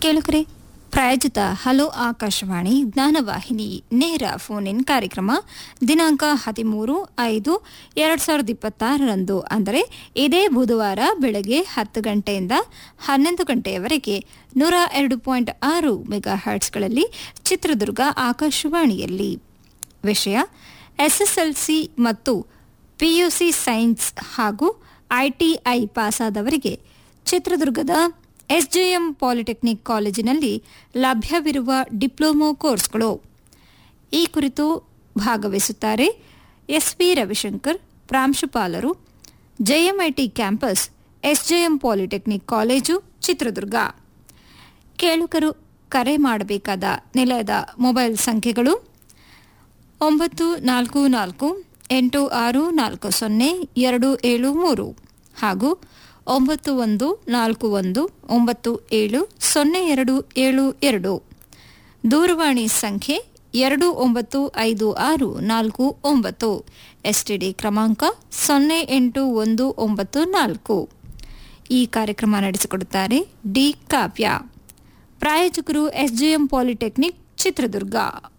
ಕೇಳುಗರೆ ಪ್ರಾಯೋಜಿತ ಹಲೋ ಆಕಾಶವಾಣಿ ಜ್ಞಾನವಾಹಿನಿ ನೇರ ಫೋನ್ ಇನ್ ಕಾರ್ಯಕ್ರಮ ದಿನಾಂಕ ಹದಿಮೂರು ಐದು ಎರಡ್ ಸಾವಿರದ ಇಪ್ಪತ್ತಾರರಂದು ಅಂದರೆ ಇದೇ ಬುಧವಾರ ಬೆಳಗ್ಗೆ ಹತ್ತು ಗಂಟೆಯಿಂದ ಹನ್ನೊಂದು ಗಂಟೆಯವರೆಗೆ ನೂರ ಎರಡು ಪಾಯಿಂಟ್ ಆರು ಮೆಗಾ ಹರ್ಟ್ಸ್ಗಳಲ್ಲಿ ಚಿತ್ರದುರ್ಗ ಆಕಾಶವಾಣಿಯಲ್ಲಿ ವಿಷಯ ಎಸ್ಎಸ್ಎಲ್ಸಿ ಮತ್ತು ಪಿಯುಸಿ ಸೈನ್ಸ್ ಹಾಗೂ ಐಟಿಐ ಪಾಸಾದವರಿಗೆ ಚಿತ್ರದುರ್ಗದ ಎಸ್ಜೆಎಂ ಪಾಲಿಟೆಕ್ನಿಕ್ ಕಾಲೇಜಿನಲ್ಲಿ ಲಭ್ಯವಿರುವ ಡಿಪ್ಲೊಮೊ ಕೋರ್ಸ್ಗಳು ಈ ಕುರಿತು ಭಾಗವಹಿಸುತ್ತಾರೆ ಎಸ್ವಿ ರವಿಶಂಕರ್ ಪ್ರಾಂಶುಪಾಲರು JMIT campus SJM polytechnic college Chitradurga ಕೇಳುಗರು ಕರೆ ಮಾಡಬೇಕಾದ ನಿಲಯದ ಮೊಬೈಲ್ ಸಂಖ್ಯೆಗಳು ಒಂಬತ್ತು ನಾಲ್ಕು ನಾಲ್ಕು ಎಂಟು ಆರು ನಾಲ್ಕು ಸೊನ್ನೆ ಎರಡು ಏಳು ಮೂರು ಹಾಗೂ ಒಂಬತ್ತು ಒಂದು ನಾಲ್ಕು ಒಂದು ಒಂಬತ್ತು ಏಳು ಸೊನ್ನೆ ಎರಡು ಏಳು ಎರಡು ದೂರವಾಣಿ ಸಂಖ್ಯೆ ಎರಡು ಒಂಬತ್ತು ಐದು ಆರು ನಾಲ್ಕು ಒಂಬತ್ತು ಎಸ್ಟಿಡಿ ಕ್ರಮಾಂಕ ಸೊನ್ನೆ ಎಂಟು ಒಂದು ಒಂಬತ್ತು ನಾಲ್ಕು ಈ ಕಾರ್ಯಕ್ರಮ ನಡೆಸಿಕೊಡುತ್ತಾರೆ ಡಿ ಕಾವ್ಯ ಪ್ರಾಯೋಜಕರು ಎಸ್ಜೆಎಂ ಪಾಲಿಟೆಕ್ನಿಕ್ ಚಿತ್ರದುರ್ಗ